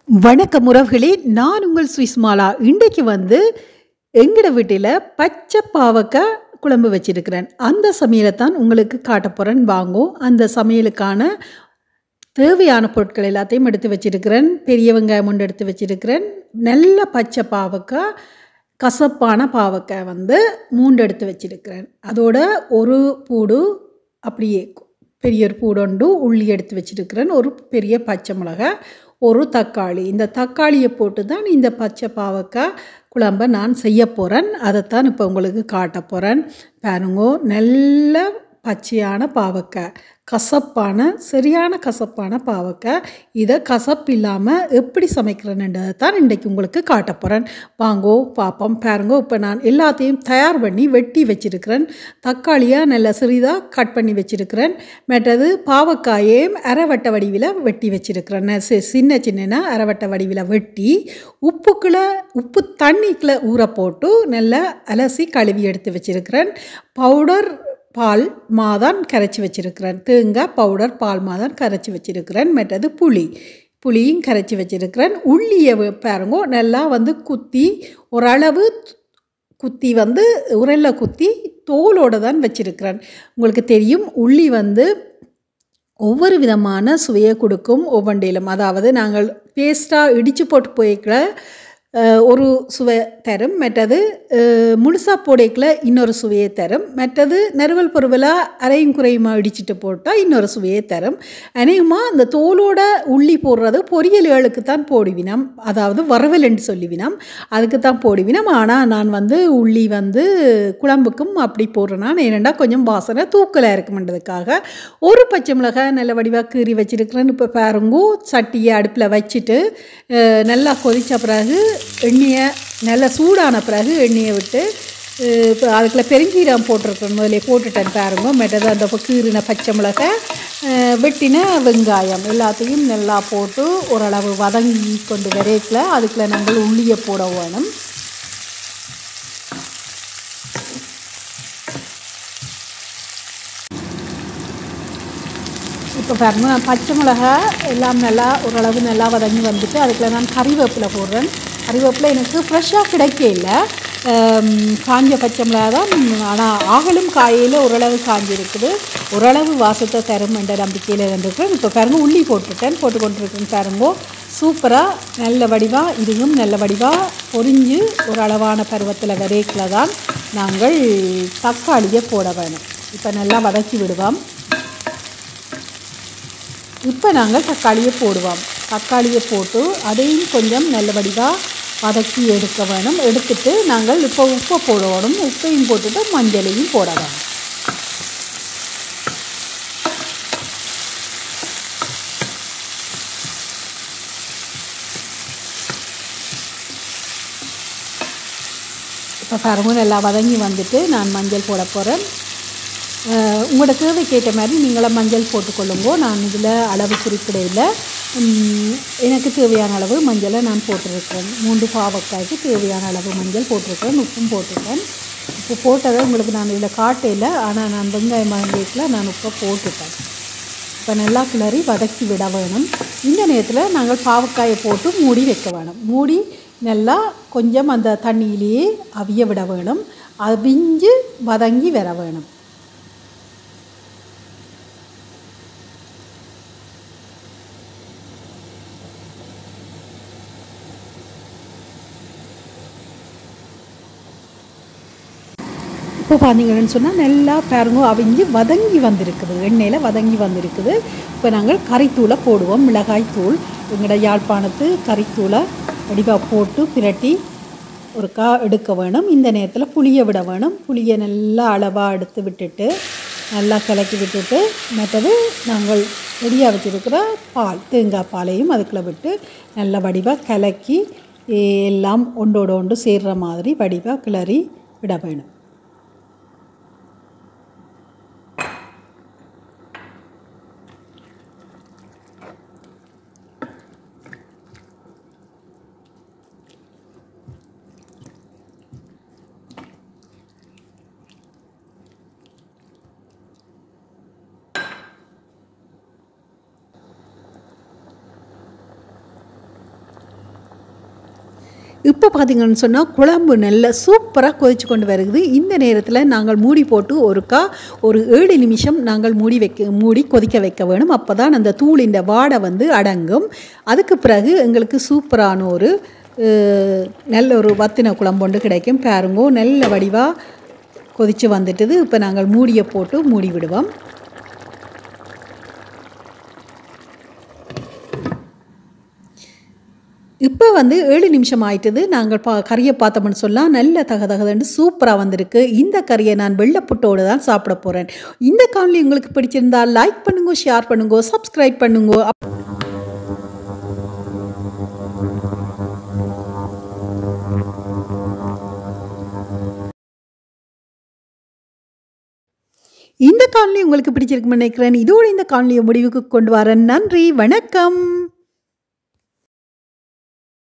வணக்கம் உறவுகளே நான் உங்கள் சுவிஸ்மாலா இன்றைக்கு வந்து எங்கட வீட்டில் பச்சை பாவக்காய் குழம்பு வச்சிருக்கிறேன் அந்த சமையலை தான் உங்களுக்கு காட்ட போகிறேன் வாங்கோ அந்த சமையலுக்கான தேவையான பொருட்கள் எல்லாத்தையும் எடுத்து வச்சிருக்கிறேன் பெரிய வெங்காயம் ஒன்று எடுத்து வச்சிருக்கிறேன் நல்ல பச்சை பாவக்காய் கசப்பான பாவக்காய் வந்து மூன்று எடுத்து வச்சிருக்கிறேன் அதோட ஒரு பூடு அப்படியே பெரிய ஒரு பூடொண்டு உள்ளி எடுத்து வச்சிருக்கிறேன் ஒரு பெரிய பச்சை மிளகாய் ஒரு தக்காளி இந்த தக்காளியை போட்டு தான் இந்த பச்சை பாவக்காய் குழம்பை நான் செய்ய போகிறேன் அதைத்தான் இப்போ உங்களுக்கு காட்ட போகிறேன் பாருங்கோ நல்ல பச்சையான பாவக்காய் கசப்பான சரியான கசப்பான பாவக்காய் இதை கசப்பு இல்லாமல் எப்படி சமைக்கிறேன்ன்றதை தான் இன்றைக்கு உங்களுக்கு காட்ட போகிறேன் வாங்கோ பார்ப்போம் பாருங்கோ இப்போ நான் எல்லாத்தையும் தயார் பண்ணி வெட்டி வச்சிருக்கிறேன் தக்காளியை நல்ல சிறிதாக கட் பண்ணி வச்சிருக்கிறேன் மற்றது பாவக்காயையும் அரைவட்ட வடிவில் வெட்டி வச்சிருக்கிறேன் ந- சி- சின்ன சின்ன அரைவட்ட வடிவில் வெட்டி உப்புக்குள்ளே உப்பு தண்ணிக்குள்ளே ஊற போட்டு நல்லா அலசி கழுவி எடுத்து வச்சிருக்கிறேன் பவுடர் பால் மாதான் கரைச்சி வச்சிருக்கிறேன் தேங்காய் பவுடர் பால் மாதான் கரைச்சி வச்சிருக்கிறேன் மற்றது புளி புளியும் கரைச்சி வச்சிருக்கிறேன் உள்ளியை வ- பாருங்கோ நல்லா வந்து குத்தி ஓரளவு குத்தி வந்து உரல்ல குத்தி தோலோடு தான் வச்சிருக்கிறேன் உங்களுக்கு தெரியும் உள்ளி வந்து ஒவ்வொரு விதமான சுவையை கொடுக்கும் ஒவ்வொன்றிலும் அதாவது நாங்கள் பேஸ்ட்டாக இடித்து போட்டு போய்க்கிற ஒரு சுவை தரும் மற்றது முழுசாக போடைக்கில் இன்னொரு சுவையை தரும் மற்றது நறுவல் பொருவலாக அரையும் குறையுமா இடிச்சிட்டு போட்டால் இன்னொரு சுவையை தரும் அநேகமாக அந்த தோலோட உள்ளி போடுறது பொரியல்களுக்கு தான் போடுவினம் அதாவது வறுவல்ன்னு சொல்லிவினம் அதுக்கு தான் போடுவினம் ஆனால் நான் வந்து உள்ளி வந்து குழம்புக்கும் அப்படி போடுறேன் நான் ஏனெண்டா கொஞ்சம் வாசனை தூக்கலாக இருக்குமென்றதுக்காக ஒரு பச்சை மிளகாய் நல்ல வடிவாக கீறி வச்சிருக்கிறேன் இப்போ பாருங்கோ சட்டியை அடுப்பில் வச்சுட்டு அஹ், நல்லா கொதித்த பிறகு எண்ணெயை நல்லா சூடான பிறகு எண்ணெயை விட்டு அஹ், இப்போ அதுக்குள்ள பெருஞ்சீரகம் போட்டிருக்கேன் முதலே போட்டுட்டேன் பாருங்க மற்றது அந்த கீறின பச்சை மிளகாய் அஹ், வெட்டின வெங்காயம் எல்லாத்தையும் நல்லா போட்டு ஓரளவு வதங்கி கொண்டு வரைக்கல அதுக்குள்ள நாங்கள் உள்ளியை போட வேணும் இப்போ பாருங்க நான் பச்சை மிளகாய் எல்லாம் நல்லா ஓரளவு நல்லா வதங்கி வந்துட்டு அதுக்குள்ள நான் கறிவேப்பிலை போடுறேன் கறிவேப்பிலை எனக்கு ஃப்ரெஷ்ஷாக கிடைக்க இல்லை காஞ்ச பச்சை மிளகாய் தான் ஆனால் ஆகலும் காயில் ஓரளவு காஞ்சி இருக்குது ஓரளவு வாசத்தை தரும் என்ற நம்பிக்கையில் இருந்திருக்கேன் இப்போ பாருங்க உள்ளி போட்டுட்டேன் போட்டு கொண்டிருக்கேன் பாருங்க சூப்பராக நல்ல வடிவாக இதுவும் நல்ல வடிவாக பொரிஞ்சு ஒரு அளவான பருவத்தில் வரைக்கில் தான் நாங்கள் தக்காளியை போட வேணும் இப்போ நல்லா வதக்கி விடுவோம் இப்போ நாங்கள் தக்காளியை போடுவோம் தக்காளியை போட்டு அதையும் கொஞ்சம் நல்ல வடிவாக வதக்கி எடுக்க வேணும் எடுத்துட்டு நாங்கள் இப்போ உப்பை போடணும் உப்பையும் போட்டுட்டு மஞ்சளையும் போட வேணும் இப்போ பாருங்க நல்லா வதங்கி வந்துட்டு நான் மஞ்சள் போட போகிறேன் அஹ் உங்களோட தேவைக்கு ஏற்ற மாதிரி நீங்களும் மஞ்சள் போட்டுக்கொள்ளுங்கோ நான் இதில் அளவு குறிப்பிடையில் எனக்கு தேவையான அளவு மஞ்சளை நான் போட்டிருக்கேன் மூன்று பாவக்காய்க்கு தேவையான அளவு மஞ்சள் போட்டிருக்கேன் உப்பும் போட்டிருக்கேன் உப்பு போட்டதை உங்களுக்கு நான் இதில் காட்டையில் ஆனால் நான் வெங்காயம் மஞ்சள் நான் உப்பை போட்டுட்டேன் இப்போ நல்லா கிளறி வதக்கி விட வேணும் இந்த நேரத்தில் நாங்கள் பாவக்காயை போட்டு மூடி வைக்க வேணும் மூடி நல்லா கொஞ்சம் அந்த தண்ணியிலேயே அவிய விட வேணும் அவிஞ்சு வதங்கி வர வேணும் இப்போ பார்த்தீங்கன்னு சொன்னால் நல்லா பாருங்க அவிஞ்சு வதங்கி வந்திருக்குது எண்ணெயில் வதங்கி வந்திருக்குது இப்போ நாங்கள் கறித்தூளை போடுவோம் மிளகாய் தூள் எங்களோட யாழ்ப்பாணத்து கறித்தூளை வடிவாக போட்டு பிரட்டி ஒரு கா எடுக்க வேணும் இந்த நேரத்தில் புளியை விட வேணும் புளியை நல்லா அளவாக எடுத்து விட்டுட்டு நல்லா கலக்கி விட்டுட்டு மற்றது நாங்கள் ரெடியாக வச்சுருக்கிற பால் தேங்காய் பாலையும் அதுக்குள்ளே விட்டு நல்லா வடிவாக கலக்கி எல்லாம் ஒன்றோட ஒன்று சேர்ற மாதிரி வடிவாக கிளறி விட வேணும் இப்போ பார்த்தீங்கன்னு சொன்னால் குழம்பு நல்ல சூப்பராக கொதிச்சு கொண்டு வருகுது இந்த நேரத்தில் நாங்கள் மூடி போட்டு ஒருக்கா ஒரு ஏழு நிமிஷம் நாங்கள் மூடி வைக்க மூடி கொதிக்க வைக்க வேணும் அப்போ தான் அந்த தூளின் வாடை வந்து அடங்கும் அதுக்கு பிறகு எங்களுக்கு சூப்பரான ஒரு அஹ், நல்ல ஒரு வத்தின குழம்பு ஒன்று கிடைக்கும் பாருங்கோ நல்ல வடிவாக கொதித்து வந்துட்டுது இப்போ நாங்கள் மூடியை போட்டு மூடி விடுவோம் இப்போ வந்து ஏழு நிமிஷம் ஆயிட்டுது நாங்கள் பா கறியை பார்த்தோம்னு சொன்னால் நல்ல தகதகதன்னு சூப்பராக வந்திருக்கு இந்த கறியை நான் வெள்ளைப்புட்டோடு தான் சாப்பிட போகிறேன் இந்த காணொலி உங்களுக்கு பிடிச்சிருந்தா லைக் பண்ணுங்க ஷேர் பண்ணுங்க சப்ஸ்கிரைப் பண்ணுங்க இந்த காணொலி உங்களுக்கு பிடிச்சிருக்குன்னு நினைக்கிறேன் இதோடு இந்த காணொலியை முடிவுக்கு கொண்டு வரேன் நன்றி வணக்கம்